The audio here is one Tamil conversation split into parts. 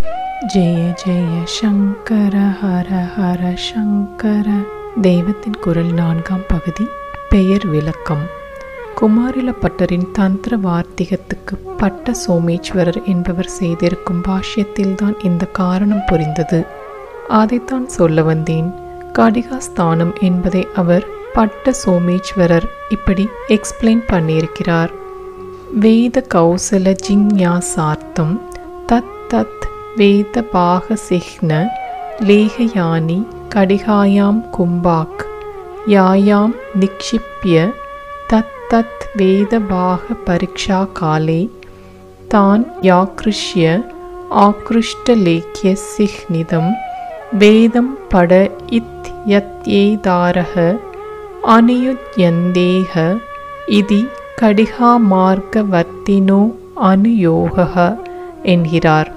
ஜெய ஜெய சங்கர ஹர ஹர சங்கர தெய்வத்தின் குரல் நான்காம் பகுதி பெயர் விளக்கம் குமாரில பட்டரின் தந்திர வார்த்திகத்துக்கு பட்ட சோமேஸ்வரர் என்பவர் செய்திருக்கும் பாஷ்யத்தில்தான் இந்த காரணம் புரிந்தது அதைத்தான் சொல்ல வந்தேன் கடிகாஸ்தானம் என்பதை அவர் பட்ட சோமேஸ்வரர் இப்படி எக்ஸ்பிளைன் பண்ணியிருக்கிறார் வேத கௌசல ஜிஞ்ஞாசார்த்தம் தத் தத் வேத பாகசிஹ்ன லேகயானி கடிகாயாம் கும்பாக் யாயாம் நிக்ஷிப்ய தத் தத் வேத பாக பரீட்சா காலே தான் யாக்ருஷ்ய ஆக்ருஷ்டலேக்கிய சிஹ்னிதம் வேதம் பட இத் யத்யேதாரக அனுயுத்யந்தேக இதி கடிகாமார்க்கவர்த்தினோ அனுயோக என்கிறார்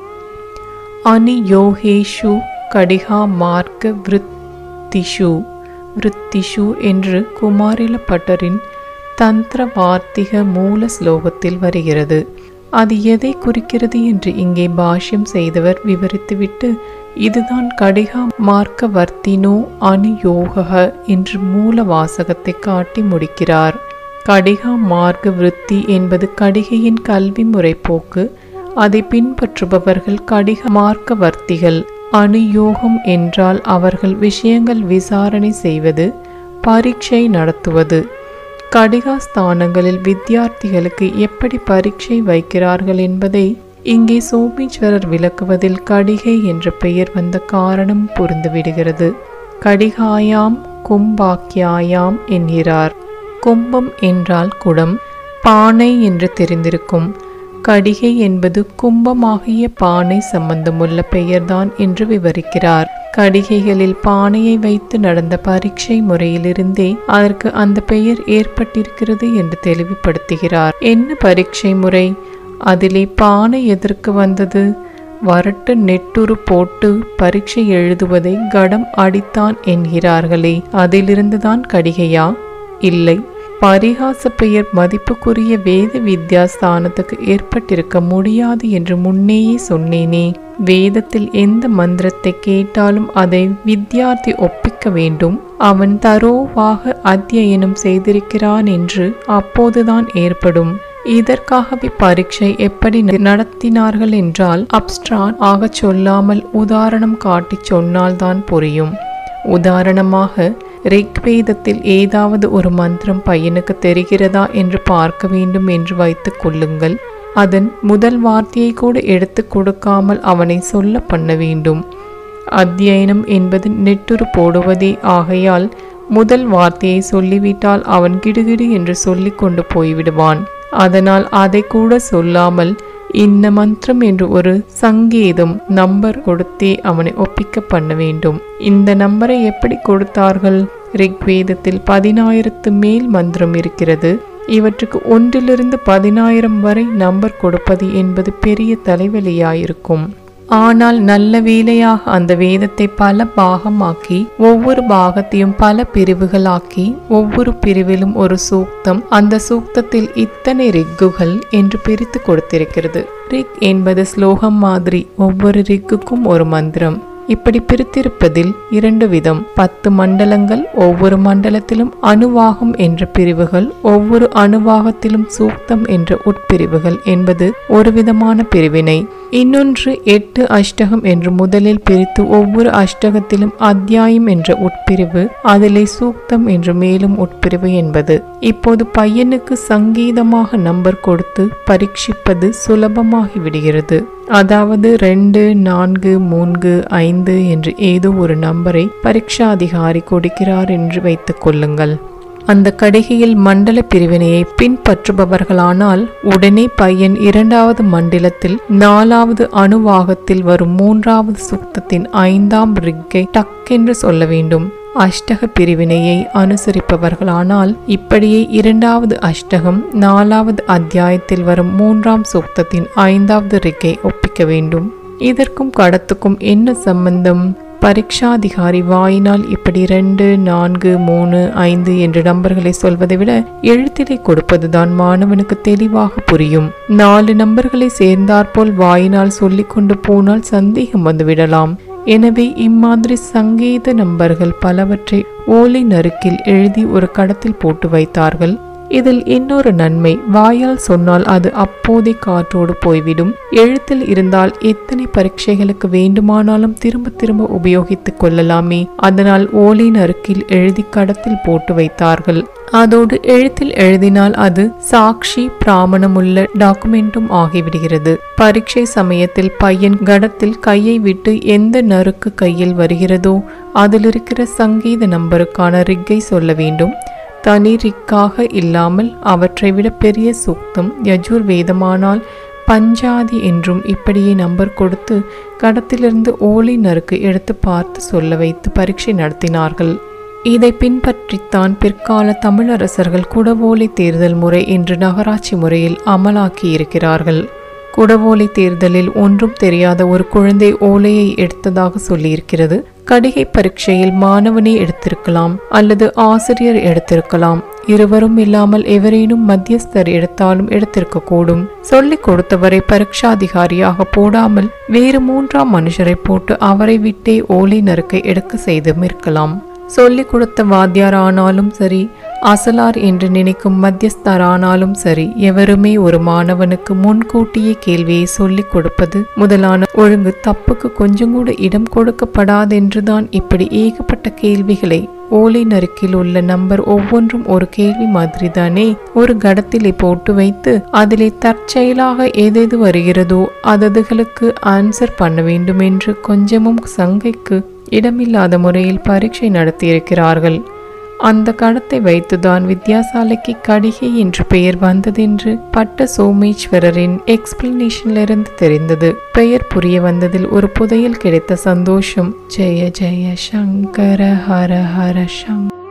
அனுயோகேஷு கடிகாமார்க்க விருத்திஷு விருத்திஷு என்று குமாரில பட்டரின் தந்திர வார்த்திக மூல ஸ்லோகத்தில் வருகிறது அது எதை குறிக்கிறது என்று இங்கே பாஷ்யம் செய்தவர் விவரித்துவிட்டு இதுதான் கடிகா மார்க்க வர்த்தினோ அனுயோக என்று மூல வாசகத்தை காட்டி முடிக்கிறார் கடிகா மார்க்க விருத்தி என்பது கடிகையின் கல்வி முறை போக்கு அதை பின்பற்றுபவர்கள் கடிக மார்க்க வர்த்திகள் அனுயோகம் என்றால் அவர்கள் விஷயங்கள் விசாரணை செய்வது பரீட்சை நடத்துவது கடிகாஸ்தானங்களில் வித்தியார்த்திகளுக்கு எப்படி பரீட்சை வைக்கிறார்கள் என்பதை இங்கே சோமேஸ்வரர் விளக்குவதில் கடிகை என்ற பெயர் வந்த காரணம் புரிந்துவிடுகிறது கடிகாயாம் கும்பாக்கியாயாம் என்கிறார் கும்பம் என்றால் குடம் பானை என்று தெரிந்திருக்கும் கடிகை என்பது கும்பமாகிய பானை சம்பந்தமுள்ள பெயர்தான் என்று விவரிக்கிறார் கடிகைகளில் பானையை வைத்து நடந்த பரீட்சை முறையிலிருந்தே அதற்கு அந்த பெயர் ஏற்பட்டிருக்கிறது என்று தெளிவுபடுத்துகிறார் என்ன பரீட்சை முறை அதிலே பானை எதற்கு வந்தது வரட்டு நெட்டுரு போட்டு பரீட்சை எழுதுவதை கடம் அடித்தான் என்கிறார்களே அதிலிருந்துதான் கடிகையா இல்லை பரிகாச பெயர் மதிப்புக்குரிய வேத வித்யாஸ்தானத்துக்கு ஏற்பட்டிருக்க முடியாது என்று முன்னேயே சொன்னேனே வேதத்தில் எந்த மந்திரத்தை கேட்டாலும் அதை வித்யார்த்தி ஒப்பிக்க வேண்டும் அவன் தரோவாக அத்தியனம் செய்திருக்கிறான் என்று அப்போதுதான் ஏற்படும் இதற்காகவே பரீட்சை எப்படி நடத்தினார்கள் என்றால் அப்ஸ்ட்ரான் ஆகச் சொல்லாமல் உதாரணம் காட்டிச் சொன்னால்தான் புரியும் உதாரணமாக ரிக்வேதத்தில் ஏதாவது ஒரு மந்திரம் பையனுக்கு தெரிகிறதா என்று பார்க்க வேண்டும் என்று வைத்துக் கொள்ளுங்கள் அதன் முதல் வார்த்தையை கூட எடுத்து கொடுக்காமல் அவனை சொல்ல பண்ண வேண்டும் அத்தியனம் என்பது நெட்டுரு போடுவதே ஆகையால் முதல் வார்த்தையை சொல்லிவிட்டால் அவன் கிடுகிடு என்று சொல்லிக் கொண்டு போய்விடுவான் அதனால் அதை கூட சொல்லாமல் இன்ன மந்திரம் என்று ஒரு சங்கேதம் நம்பர் கொடுத்தே அவனை ஒப்பிக்க பண்ண வேண்டும் இந்த நம்பரை எப்படி கொடுத்தார்கள் ரிக்வேதத்தில் பதினாயிரத்து மேல் மந்திரம் இருக்கிறது இவற்றுக்கு ஒன்றிலிருந்து பதினாயிரம் வரை நம்பர் கொடுப்பது என்பது பெரிய தலைவலியாயிருக்கும் ஆனால் நல்ல வேலையாக அந்த வேதத்தை பல பாகமாக்கி ஒவ்வொரு பாகத்தையும் பல பிரிவுகளாக்கி ஒவ்வொரு பிரிவிலும் ஒரு சூக்தம் அந்த சூக்தத்தில் இத்தனை ரிக்குகள் என்று பிரித்து கொடுத்திருக்கிறது ரிக் என்பது ஸ்லோகம் மாதிரி ஒவ்வொரு ரிக்குக்கும் ஒரு மந்திரம் இப்படி பிரித்திருப்பதில் இரண்டு விதம் பத்து மண்டலங்கள் ஒவ்வொரு மண்டலத்திலும் அணுவாகம் என்ற பிரிவுகள் ஒவ்வொரு அணுவாகத்திலும் சூக்தம் என்ற உட்பிரிவுகள் என்பது ஒரு விதமான பிரிவினை இன்னொன்று எட்டு அஷ்டகம் என்று முதலில் பிரித்து ஒவ்வொரு அஷ்டகத்திலும் அத்தியாயம் என்ற உட்பிரிவு அதிலே சூக்தம் என்று மேலும் உட்பிரிவு என்பது இப்போது பையனுக்கு சங்கீதமாக நம்பர் கொடுத்து பரீட்சிப்பது சுலபமாகி விடுகிறது அதாவது ரெண்டு நான்கு மூன்று ஐந்து என்று ஏதோ ஒரு நம்பரை பரீட்சா அதிகாரி கொடுக்கிறார் என்று வைத்துக் கொள்ளுங்கள் அந்த கடிகையில் மண்டல பிரிவினையை பின்பற்றுபவர்களானால் உடனே பையன் இரண்டாவது மண்டலத்தில் நாலாவது அணுவாகத்தில் வரும் மூன்றாவது சுத்தத்தின் ஐந்தாம் ரிக்கை டக்கென்று சொல்ல வேண்டும் அஷ்டக பிரிவினையை அனுசரிப்பவர்களானால் இப்படியே இரண்டாவது அஷ்டகம் நாலாவது அத்தியாயத்தில் வரும் மூன்றாம் சூக்தத்தின் ஐந்தாவது ரிக்கை ஒப்பிக்க வேண்டும் இதற்கும் கடத்துக்கும் என்ன சம்பந்தம் பரீட்சாதிகாரி வாயினால் இப்படி ரெண்டு நான்கு மூணு ஐந்து என்ற நம்பர்களை சொல்வதை விட எழுத்திலே கொடுப்பதுதான் மாணவனுக்கு தெளிவாக புரியும் நாலு நம்பர்களை சேர்ந்தாற்போல் வாயினால் சொல்லிக் கொண்டு போனால் சந்தேகம் வந்துவிடலாம் எனவே இம்மாதிரி சங்கீத நம்பர்கள் பலவற்றை ஓலை நறுக்கில் எழுதி ஒரு கடத்தில் போட்டு வைத்தார்கள் இதில் இன்னொரு நன்மை வாயால் சொன்னால் அது அப்போதே காற்றோடு போய்விடும் எழுத்தில் இருந்தால் எத்தனை பரீட்சைகளுக்கு வேண்டுமானாலும் திரும்ப திரும்ப உபயோகித்துக் கொள்ளலாமே அதனால் ஓலை நறுக்கில் எழுதி கடத்தில் போட்டு வைத்தார்கள் அதோடு எழுத்தில் எழுதினால் அது சாட்சி பிராமணமுள்ள டாக்குமெண்ட்டும் ஆகிவிடுகிறது பரீட்சை சமயத்தில் பையன் கடத்தில் கையை விட்டு எந்த நறுக்கு கையில் வருகிறதோ அதில் இருக்கிற சங்கீத நம்பருக்கான ரிக்கை சொல்ல வேண்டும் தனி ரிக்காக இல்லாமல் அவற்றை விட பெரிய சூக்தம் யஜுர் வேதமானால் பஞ்சாதி என்றும் இப்படியே நம்பர் கொடுத்து கடத்திலிருந்து ஓலை நறுக்கு எடுத்து பார்த்து சொல்ல வைத்து பரீட்சை நடத்தினார்கள் இதை பின்பற்றித்தான் பிற்கால தமிழரசர்கள் குடவோலை தேர்தல் முறை என்று நகராட்சி முறையில் அமலாக்கி இருக்கிறார்கள் குடவோலை தேர்தலில் ஒன்றும் தெரியாத ஒரு குழந்தை ஓலையை எடுத்ததாக சொல்லியிருக்கிறது கடிகை பரீட்சையில் மாணவனே எடுத்திருக்கலாம் அல்லது ஆசிரியர் எடுத்திருக்கலாம் இருவரும் இல்லாமல் எவரேனும் மத்தியஸ்தர் எடுத்தாலும் எடுத்திருக்க கூடும் சொல்லிக் கொடுத்தவரை பரீட்சாதிகாரியாக போடாமல் வேறு மூன்றாம் மனுஷரை போட்டு அவரை விட்டே ஓலை நறுக்கை எடுக்க செய்தும் இருக்கலாம் சொல்லிக் கொடுத்த வாத்தியார் ஆனாலும் சரி அசலார் என்று நினைக்கும் மத்தியஸ்தர் ஆனாலும் சரி எவருமே ஒரு மாணவனுக்கு முன்கூட்டியே கேள்வியை சொல்லிக் கொடுப்பது முதலான ஒழுங்கு தப்புக்கு கொஞ்சம் கூட இடம் கொடுக்கப்படாதென்றுதான் இப்படி ஏகப்பட்ட கேள்விகளை ஓலை நறுக்கில் உள்ள நம்பர் ஒவ்வொன்றும் ஒரு கேள்வி மாதிரி தானே ஒரு கடத்திலே போட்டு வைத்து அதிலே தற்செயலாக எதெது வருகிறதோ அததுகளுக்கு ஆன்சர் பண்ண வேண்டும் என்று கொஞ்சமும் சங்கைக்கு இடமில்லாத முறையில் பரீட்சை நடத்தியிருக்கிறார்கள் அந்த கடத்தை வைத்துதான் வித்யாசாலைக்கு கடிகை என்று பெயர் வந்ததென்று பட்ட சோமேஸ்வரரின் எக்ஸ்பிளனேஷனிலிருந்து தெரிந்தது பெயர் புரிய வந்ததில் ஒரு புதையல் கிடைத்த சந்தோஷம் ஜெய ஜெய சங்கர ஹர ஹர சங்கர